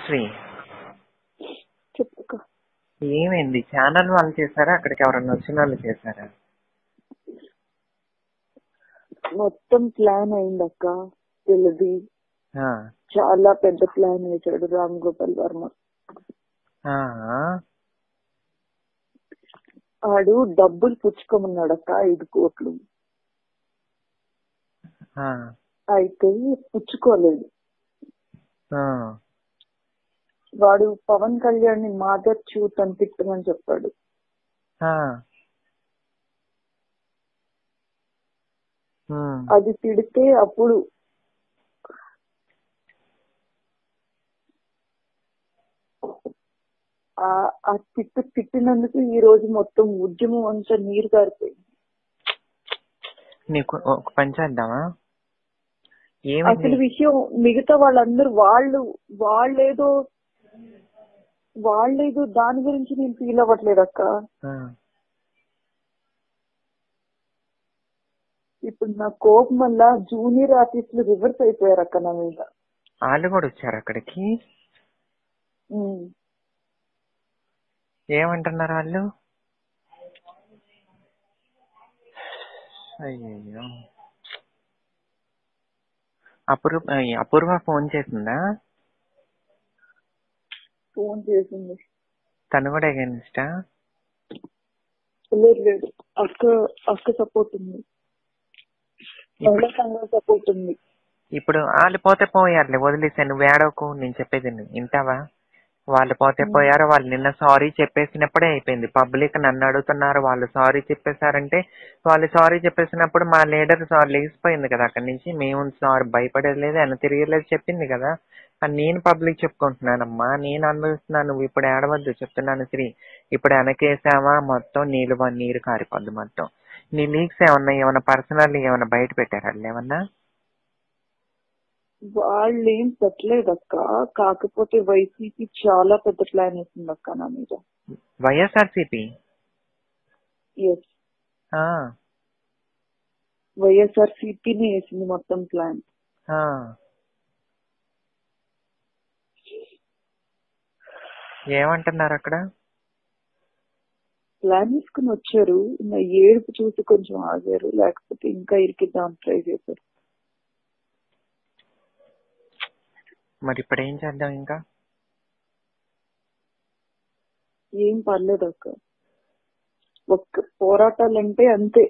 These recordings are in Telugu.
శ్రీ చెప్పుకో ఏమైంది ఛానల్ వాళ్ళు చేశారా అక్కడికి ఎవరన్నా వచ్చిన వాళ్ళు చేశారా మొత్తం ప్లాన్ అయింది అక్క తెలిది ఆ, చాలా పెద్ద ప్లాన్ వేసాడు రామ్ గోపాల్ వర్మ ఆ, ఆడు డబ్బులు పుచ్చుకోమన్నాడు అక్క ఐదు కోట్లు ఆ, అయితే పుచ్చుకోలేదు ఆ, వాడు పవన్ కళ్యాణ్ ని మాదర్ చూత్ అని తిట్టమని చెప్పాడు ఆ. ఉమ్, అది తిడితే అప్పుడు ఆ ఆ తిట్టు తిట్టినందుకు ఈ రోజు మొత్తం ఉద్యమం అంతా నీరు గారిపోయింది నీకు ఒక పని చేద్దామా అసలు ఏమైంది విషయం మిగతా వాళ్ళందరూ వాళ్ళు వాళ్ళేదో వాళ్ళేదో దాని గురించి నేను ఫీల్ అవ్వట్లేదు అక్క ఆ, ఇప్పుడు నా కోపం వల్ల జూనియర్ ఆర్టిస్టులు రివర్స్ అయిపోయారు అక్క నా మీద వాళ్ళు కూడా వచ్చారు అక్కడికి ఉమ్. ఏమంటున్నారు వాళ్ళు అయ్యయ్యో అపూర్వ అయ్య, అపూర్వ ఫోన్ చేసిందా ఫోన్ చేసింది తను కూడా అగేనిస్టా లేదు లేదు అక్క అక్క సపోర్ట్ ఉంది మహిళా సంఘం సపోర్ట్ ఉంది ఇప్పుడు వాళ్ళు పోతే పోయారులే వదిలేసాను నువ్వు ఏడవకు నేను చెప్పేది విను. వింటావా వాళ్ళు పోతే పోయారు వాళ్ళు నిన్న సారీ చెప్పేసినప్పుడే అయిపోయింది పబ్లిక్ నన్ను అడుగుతున్నారు వాళ్ళు సారీ చెప్పేశారంటే వాళ్ళు సారీ చెప్పేసినప్పుడు మా లీడర్ సారీ లేచిపోయింది కదా అక్కడి నుంచి మేము సారీ భయపడేది లేదు వెన తిరిగేలేదు చెప్పింది కదా అని నేను పబ్లిక్ చెప్పుకుంటున్నానమ్మా నేను అనుభవిస్తున్నాను నువ్వు ఇప్పుడు ఏడవద్దు చెప్తున్నాను శ్రీ ఇప్పుడు వెనకేసావా మొత్తం నీళ్ళు నీరు కారిపోద్ది మొత్తం నీ లీక్స్ ఏమన్నా ఏమన్నా పర్సనల్ ఏమన్నా బయట పెట్టారా వాళ్ళు ఏమన్నా వాళ్ళు ఏం పెట్టలేదు అక్క కాకపోతే వైసీపీ చాలా పెద్ద ప్లాన్ వేసింది అక్క నా మీద వైఎస్ఆర్సీపీ ఎస్ వైఎస్ఆర్ సిపిని వేసింది మొత్తం ప్లాన్ ఏమంటున్నారు అక్కడ ప్లాన్ వేసుకుని వచ్చారు నా ఏడుపు చూసి కొంచెం ఆగారు లేకపోతే ఇంకా ఇరికిద్దాం ట్రై చేశారు మరి ఇప్పుడు ఏం చేద్దాం ఇంకా ఏం పర్లేదు అక్క ఒక్క పోరాటాలంటే అంతే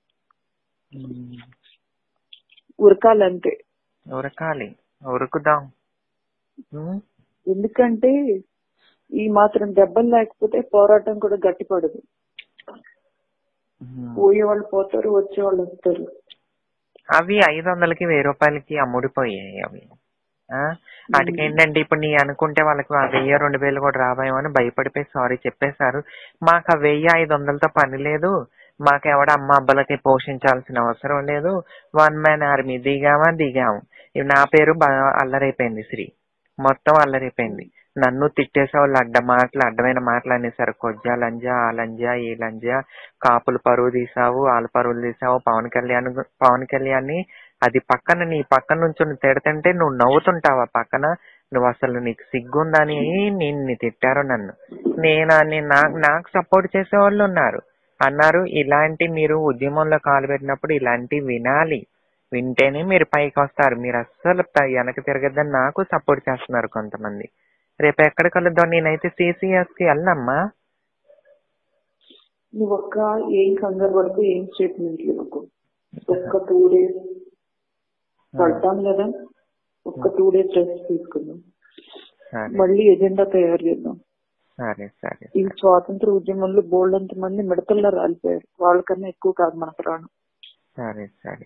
ఉరకాలంతే ఉరకాలి ఉరుకుదాం ఉమ్, ఎందుకంటే ఈ మాత్రం దెబ్బలు లేకపోతే పోరాటం కూడా గట్టిపడదు ఉమ్. పోయే వాళ్ళు పోతారు వచ్చే వాళ్ళు వస్తారు అవి ఐదు వందలకి వెయ్యి రూపాయలకి అమ్ముడిపోయాయి అవి ఆ వాటికి ఏంటంటే ఇప్పుడు నీ అనుకుంటే వాళ్ళకి ఆ వెయ్యి రెండు వేలు కూడా రాబాయేమో అని భయపడిపోయి సారీ చెప్పేశారు మాకు ఆ వెయ్యి ఐదు వందలతో పని లేదు మాకు ఎవడ అమ్మ అబ్బలకి పోషించాల్సిన అవసరం లేదు వన్ మ్యాన్ ఆర్మీ దిగామా దిగాము ఇవి నా పేరు బాగా అల్లరైపోయింది శ్రీ మొత్తం అల్లరైపోయింది నన్ను తిట్టేసే వాళ్ళు అడ్డ మాటలు అడ్డమైన మాటలు అనేసారు కొజ్జా లంజా ఆ లంజా ఈ లంజా కాపులు పరువు తీసావు వాళ్ళ పరువులు తీసావు పవన్ కళ్యాణ్ గు- పవన్ కళ్యాణ్ అది పక్కన నీ పక్కన నుంచి నువ్వు తిడుతుంటే నువ్వు నవ్వుతుంటావా పక్కన నువ్వు అసలు నీకు సిగ్గుందని నేను నీ తిట్టారు నన్ను నేను నేను నాకు నాకు సపోర్ట్ చేసే వాళ్ళు ఉన్నారు అన్నారు ఇలాంటి మీరు ఉద్యమంలో కాలు పెట్టినప్పుడు ఇలాంటి వినాలి వింటేనే మీరు పైకి వస్తారు మీరు అస్సలు ప- వెనక్కి తిరగద్దని నాకు సపోర్ట్ చేస్తున్నారు కొంతమంది రేపు ఎక్కడ కలుద్దాం నేనైతే సిసిఎస్ కి వెళ్ళమ్మా నువ్వు ఒక్క ఏం కంగారు వరకు ఏం స్టేట్మెంట్ ఇవ్వకు ఒక్క టూ డేస్ పడతాం కదా ఒక్క టూ డేస్ రెస్ట్ తీసుకుందాం సరే మళ్ళీ ఎజెండా తయారు చేద్దాం సరే సరే ఈ స్వాతంత్ర ఉద్యమంలో బోల్డ్ అంత మంది మిడతల్లో రాలిపోయారు వాళ్ళకన్నా ఎక్కువ కాదు మన ప్రాణం సరే సరే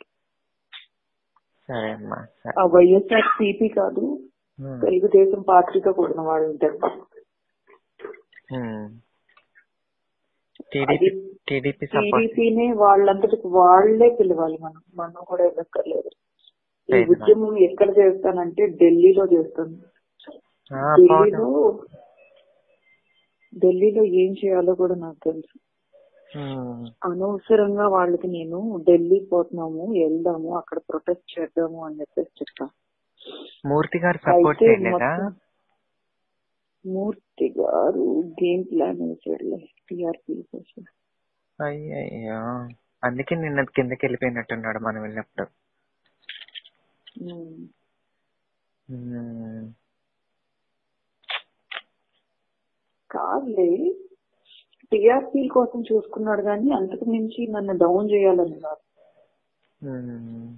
సరే అమ్మా సరే ఆ వైఎస్ఆర్ సిపి కాదు ఉమ్, తెలుగుదేశం పార్టీగా కూడిన వాళ్ళు ఉంటారు ఉమ్. టీడీపీ టీడీపీ సపోర్ట్ టీడీపీనే వాళ్ళంతటికి వాళ్లే పిలవాలి మనం మనం కూడా వెళ్ళక్కర్లేదు ఈ లేదు. ఉద్యమం ఎక్కడ చేస్తానంటే ఢిల్లీలో చేస్తాను ఆ, పోదాం. ఢిల్లీలో ఢిల్లీలో ఏం చేయాలో కూడా నాకు తెలుసు ఉమ్, అనవసరంగా వాళ్ళకి నేను ఢిల్లీ పోతున్నాము వెళ్దాము అక్కడ ప్రొటెస్ట్ చేద్దాము అని చెప్పేసి చెప్తాను మూర్తి గారు సపోర్ట్ అయితే చేయలేదా మొత్తం- మూర్తి గారు గేమ్ ప్లాన్ వేసాడులే టీఆర్పీ కోసం అయ్యయ్యో అందుకే నిన్న కిందకి వెళ్ళిపోయినట్టున్నాడు మనం వెళ్ళినప్పుడు ఉమ్. ఉమ్. కాదులే టీఆర్పీ కోసం చూసుకున్నాడు కానీ అంతకు మించి నన్ను డౌన్ చేయాలని కాదు ఉమ్.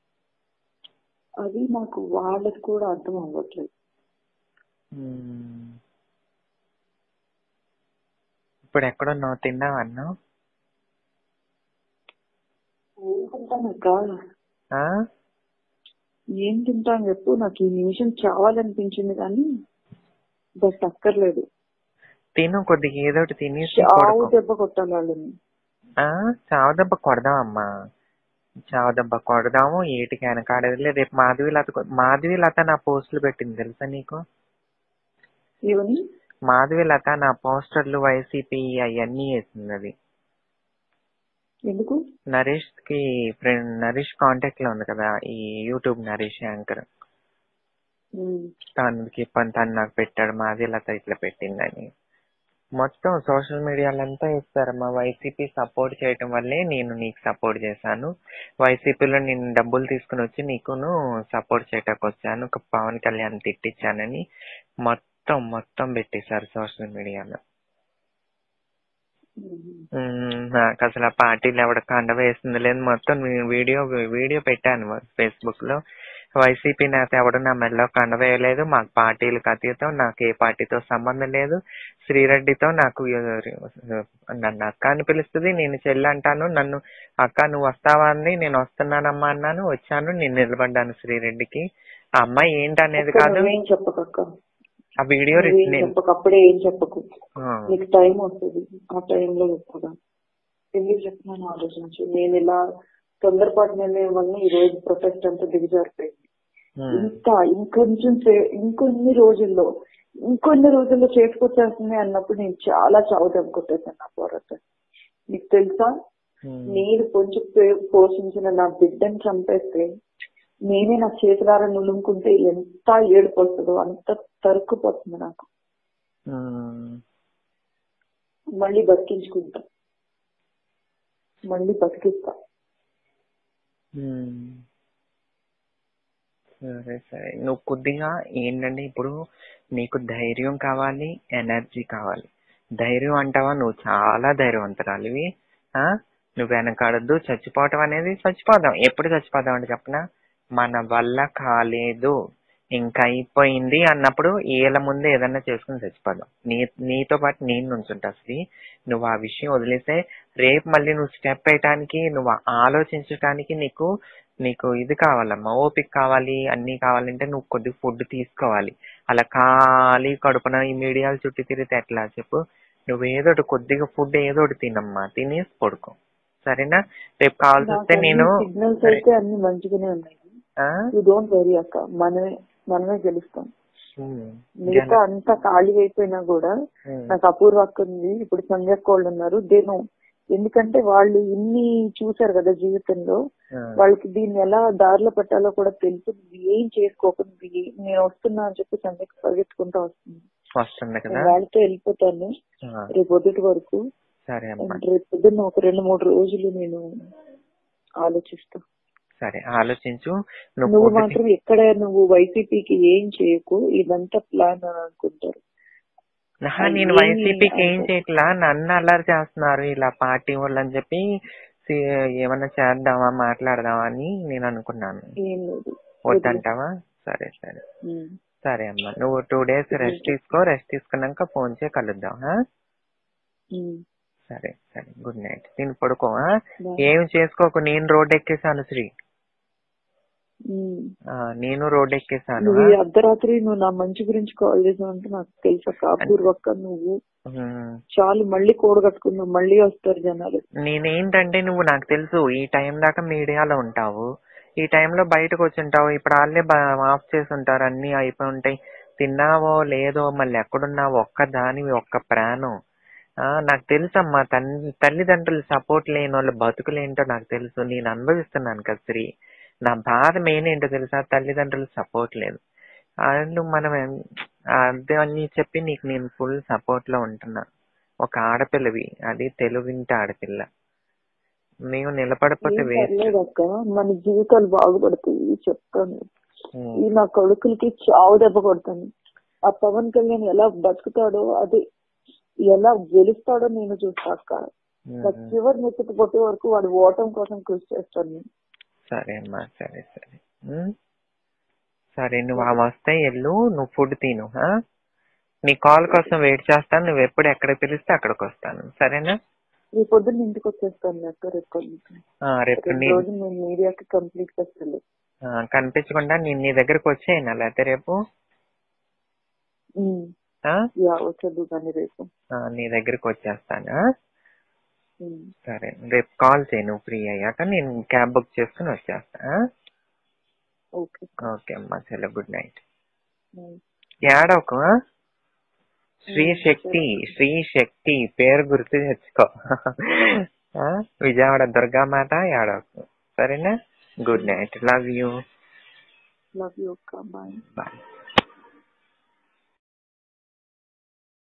అది నాకు వాళ్ళకి కూడా అర్థం అవ్వట్లేదు ఉమ్. ఇప్పుడు ఎక్కడున్నావు తిన్నావా అన్నావు ఏం తింటాను అక్క ఆ? ఏం తింటాను చెప్పు నాకు ఈ నిమిషం చావాలనిపించింది కానీ బట్ అక్కర్లేదు తిను కొద్దిగా ఏదో ఒకటి తినేసి చావు పడుకో. దెబ్బ కొట్టాలి వాళ్ళని ఆ చావు దెబ్బ కొడదామమ్మా చావు దెబ్బ కొడదాము ఏటికి వెనకాడేదిలే రేపు మాధవి లత కొ- మాధవి లత నా పోస్టులు పెట్టింది తెలుసా నీకు ఇవని మాధవి లత నా పోస్టర్లు వైసీపీ అవన్నీ వేసింది అది ఎందుకు నరేష్ కి ఫ్రెండ్ నరేష్ కాంటాక్ట్ లో ఉంది కదా ఈ యూట్యూబ్ నరేష్ యాంకర్ ఉమ్. తనకి పని తను నాకు పెట్టాడు మాధవి లత ఇట్లా పెట్టిందని మొత్తం సోషల్ మీడియాలంతా ఇస్తారమ్మా వైసీపీ సపోర్ట్ చేయటం వల్లే నేను నీకు సపోర్ట్ చేశాను వైసీపీలో నేను డబ్బులు తీసుకుని వచ్చి నీకును సపోర్ట్ చేయటానికి వచ్చాను ఒక పవన్ కళ్యాణ్ తిట్టించానని మొత్తం మొత్తం పెట్టేశారు సోషల్ మీడియాలో ఉమ్. మ్మ్, నాకు అసలు ఆ పార్టీలు ఎవడ కండ వేసింది లేదు మొత్తం నేను వీడియో వీడియో పెట్టాను ఫేస్బుక్ లో వైసీపీ నేత ఎవడు నా మెడలో కండ వేయలేదు మాకు పార్టీలకు అతీతం నాకు ఏ పార్టీతో సంబంధం లేదు శ్రీరెడ్డితో నాకు ఎ- నన్ను అక్క అని పిలుస్తుంది నేను చెల్లి అంటాను నన్ను అక్క నువ్వు వస్తావా అంది నేను వస్తున్నానమ్మా అన్నాను వచ్చాను నేను నిలబడ్డాను శ్రీరెడ్డికి ఆ అమ్మాయి ఏంటనేది అక్క, కాదు నువ్వేం చెప్పకక్క ఆ వీడియో నువ్వేం నేను చెప్పకు అప్పుడే ఏం చెప్పకు ఆ, నీకు టైం వస్తుంది ఆ టైంలో చెప్పుదా ఎందుకు చెప్తున్నాను ఆలోచించు నేను ఇలా తొందరపాటు నిర్ణయం వల్ల ఈ రోజు ప్రొటెస్ట్ అంతా దిగజారిపోయింది మ్మ్. ఇంత ఇంకొంచెం సే- ఇంకొన్ని రోజుల్లో ఇంకొన్ని రోజుల్లో చేసుకొచ్చేస్తుంది అన్నప్పుడు నేను చాలా చావు దెబ్బకొట్టేసాను నా పోరాటం నీకు తెలుసా మ్మ్. నేను కొంచెం పే- పోషించిన నా బిడ్డని చంపేస్తే నేనే నా చేతులారా నులుముకుంటే ఎంత ఏడుపు వస్తుందో అంత తరుక్కుపోతుంది నాకు మ్మ్. మళ్ళీ బతికించుకుంటా మళ్ళీ బతికిస్తా మ్మ్. సరే సరే నువ్వు కొద్దిగా ఏంటంటే ఇప్పుడు నీకు ధైర్యం కావాలి ఎనర్జీ కావాలి ధైర్యం అంటావా నువ్వు చాలా ధైర్యవంతురాలివి ఆ నువ్వు వెనకాడద్దు చచ్చిపోవటం అనేది చచ్చిపోదాం ఎప్పుడు చచ్చిపోదాం అంటే చెప్పనా మన వల్ల కాలేదు ఇంకా అయిపోయింది అన్నప్పుడు ఏళ్ళ ముందే ఏదన్నా చేసుకుని చచ్చిపోదాం నీ నీతో పాటు నేను నుంచుంటా శ్రీ నువ్వు ఆ విషయం వదిలేస్తే రేపు మళ్ళీ నువ్వు స్టెప్ వేయటానికి నువ్వు ఆలోచించటానికి నీకు నీకు ఇది కావాలమ్మా ఓపిక కావాలి అన్నీ కావాలంటే నువ్వు కొద్ది ఫుడ్ తీసుకోవాలి అలా ఖాళీ కడుపున ఈ మీడియాల చుట్టూ తిరిగితే ఎట్లా చెప్పు నువ్వు ఏదో ఒకటి కొద్దిగా ఫుడ్ ఏదో ఒకటి తినమ్మా తినేసి పడుకో సరేనా రేపు కావాల్సి వస్తే నేను సిగ్నల్స్ సరే. అయితే అన్ని మంచిగానే ఉన్నాయి ఆ? యూ డోంట్ వెరీ అక్క మనమే మనమే గెలుస్తాం ఉమ్, మిగతా జన- అంతా ఖాళీ అయిపోయినా కూడా ఉమ్, నాకు అపూర్వ అక్క ఉంది ఇప్పుడు సంజయ్ కోళ్ళు ఉన్నారు దేను ఎందుకంటే వాళ్ళు ఇన్ని చూసారు కదా జీవితంలో ఆ, వాళ్ళకి దీన్ని ఎలా దారిలో పెట్టాలో కూడా తెలుసు నువ్వు ఏం చేసుకోకుండా నువ్వు ఏ- నేను వస్తున్నా అని చెప్పి సంజయ్కి పరిగెత్తుకుంటూ వస్తుంది వస్తుంది కదా నేను వాళ్ళతో వెళ్ళిపోతాను ఆ, రేపు పొద్దుటి వరకు సరే అమ్మా అండ్ రేపు పొద్దున్న ఒక రెండు మూడు రోజులు నేను ఆలోచిస్తా సరే ఆలోచించు నువ్వు నువ్వు ఫుడ్ మాత్రం ఎక్కడ నువ్వు వైసీపీకి ఏం చేయకు ఇదంతా ప్లాన్ అని అనుకుంటారు ఆహా, నేను ఏమీ వైసీపీకి ఏం అంటే- చేయట్లా నన్ను అల్లరి చేస్తున్నారు ఇలా పార్టీ వాళ్ళు అని చెప్పి సి- ఏమన్నా చేద్దామా మాట్లాడదామా అని నేను అనుకున్నాను ఏం లేదు వద్దంటావా సరే సరే ఉమ్. సరే అమ్మా నువ్వు టూ డేస్ రెస్ట్ తీసుకో రెస్ట్ తీసుకున్నాక ఫోన్ చేసి కలుద్దాం ఆ? ఉమ్. సరే సరే గుడ్ నైట్ నేను పడుకో ఆ? Bye. ఏం చేసుకోకు నేను రోడ్ ఎక్కేసాను శ్రీ ఉమ్. ఆ, నేను రోడ్ ఎక్కేసాను నువ్వు ఆ? ఈ అర్ధరాత్రి నువ్వు నా మంచి గురించి కాల్ చేసావు అంటే నాకు తెలుసా కాపూర్వక్క నువ్వు ఉమ్. చాలు మళ్ళీ కూడగట్టుకుందాం మళ్ళీ వస్తారు జనాలు నేనేంటంటే నువ్వు నాకు తెలుసు ఈ టైం దాకా మీడియాలో ఉంటావు ఈ టైంలో బయటకు వచ్చి ఉంటావు ఇప్పుడు వాళ్ళే బ- ఆఫ్ చేసి ఉంటారు అన్ని అయిపోయి ఉంటాయి తిన్నావో లేదో మళ్ళీ ఎక్కడున్నావో ఒక్క దానివి ఒక్క ప్రాణం ఆ, నాకు తెలుసమ్మా తన్ తల్లిదండ్రులు సపోర్ట్ లేని వాళ్ళ బతుకులేంటో నాకు తెలుసు నేను అనుభవిస్తున్నాను కదా శ్రీ నా బాధ మెయిన్ ఏంటో తెలుసా తల్లిదండ్రులు సపోర్ట్ లేదు అండ్ మనం ఎం- అదే అని చెప్పి నీకు నేను ఫుల్ సపోర్ట్ లో ఉంటున్నా ఒక ఆడపిల్లవి అది తెలుగింటి ఆడపిల్ల నీవు నిలబడిపోతే ఏం వేస్ట్ పర్లేదు అక్క మన జీవితాలు బాగుపడతాయి చెప్తాను ఈ నా కొడుకులకి చావు దెబ్బ కొడతాను ఆ పవన్ కళ్యాణ్ ఎలా బతుకుతాడో అది ఎలా గెలుస్తాడో నేను చూస్తా అక్క నా చివరి మెచ్చుకు పొట్టే వరకు వాడి ఓటం కోసం కృషి చేస్తాను నేను సరే అమ్మా సరే సరే ఉమ్. సరే నువ్వు ఆమె వస్తే వెళ్ళు నువ్వు ఫుడ్ తిను ఆ? నీ కాల్ కోసం వెయిట్ చేస్తాను నువ్వు ఎప్పుడు ఎక్కడ పిలిస్తే అక్కడికి వస్తాను సరేనా ఈ పొద్దున్న ఇంటికి వచ్చేస్తాను అక్క రేపు పొద్దున్న. ఆ, రేపు రేపు నీ రోజు నేను మీడియాకి కంప్లీట్ చేస్తాను ఆ, కనిపించకుండా నేను నీ దగ్గరకు వచ్చేయనా లేకపోతే రేపు ఆ? యా వచ్చేది కానీ రేపు ఆ, నీ దగ్గరకు వచ్చేస్తాను ఆ? ఉమ్. సరే రేపు కాల్ చేయి నువ్వు ఫ్రీ అయ్యాక నేను క్యాబ్ బుక్ చేసుకుని వచ్చేస్తా ఆ? ఓకే ఓకే అమ్మా చలో గుడ్ నైట్ ఉమ్. ఏడవకు ఆ? శ్రీ శక్తి శ్రీ శక్తి పేరు గుర్తు తెచ్చుకో ఆ? విజయవాడ దుర్గామాత ఏడవకు సరేనా good night love you love you అక్క బాయ్ బాయ్